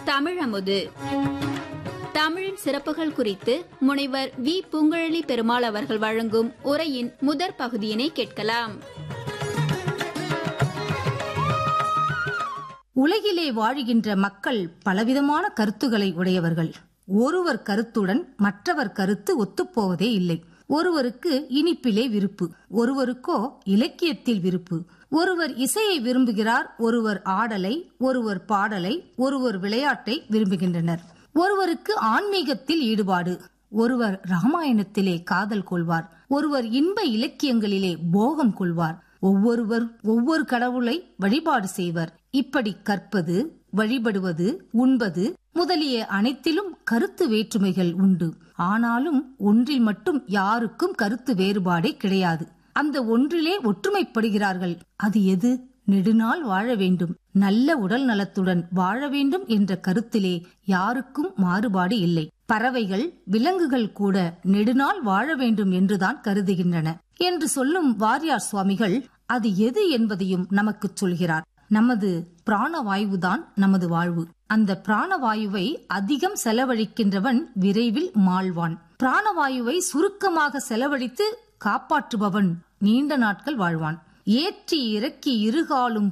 தமிழமுது தமிழின் சிறப்புகள் குறித்து முனைவர் வி பூங்குழலி பெருமாள் அவர்கள் வழங்கும் உரையின் முதற் பகுதியினை கேட்கலாம் உலகிலே வாழுகின்ற மக்கள் பலவிதமான கருத்துக்களை உடையவர்கள் ஒருவர் கருத்துடன் மற்றவர் கருத்து ஒத்துப்போவதே இல்லை ஒருவருக்கு இனிப்பிலே விருப்பு ஒருவருக்கோ இலக்கியத்தில் விருப்பு ஒருவர் இசையை விரும்புகிறார் ஒருவர் ஆடலை ஒருவர் பாடலை ஒருவர் விளையாட்டை விரும்புகின்றனர் ஒருவருக்கு ஆன்மீகத்தில் ஈடுபாடு ஒருவர் ராமாயணத்திலே காதல் கொள்வார் ஒருவர் இன்ப இலக்கியங்களிலே போகம் கொள்வார் ஒவ்வொருவர் ஒவ்வொரு கடவுளை வழிபாடு செய்வர் இப்படி கற்பது வழிபடுவது உண்பது முதலிய அனைத்திலும் கருத்து வேற்றுமைகள் உண்டு ஆனாலும் ஒன்றில் மட்டும் யாருக்கும் கருத்து வேறுபாடே கிடையாது அந்த ஒன்றிலே ஒற்றுமைப்படுகிறார்கள் அது எது நெடுநாள் வாழ வேண்டும் நல்ல உடல் நலத்துடன் வாழ வேண்டும் என்ற கருத்திலே யாருக்கும் மாறுபாடு இல்லை பறவைகள் விலங்குகள் கூட நெடுநாள் வாழ வேண்டும் என்றுதான் கருதுகின்றன என்று சொல்லும் வாரியார் சுவாமிகள் அது எது என்பதையும் நமக்கு சொல்கிறார் நமது பிராணவாயுதான் நமது வாழ்வு அந்த பிராணவாயுவை அதிகம் செலவழிக்கின்றவன் விரைவில் மாழ்வான் பிராணவாயுவை சுருக்கமாக செலவழித்து காப்பாற்றுபவன் நீண்ட நாட்கள் வாழ்வான் ஏற்றி இறக்கி இருகாலும்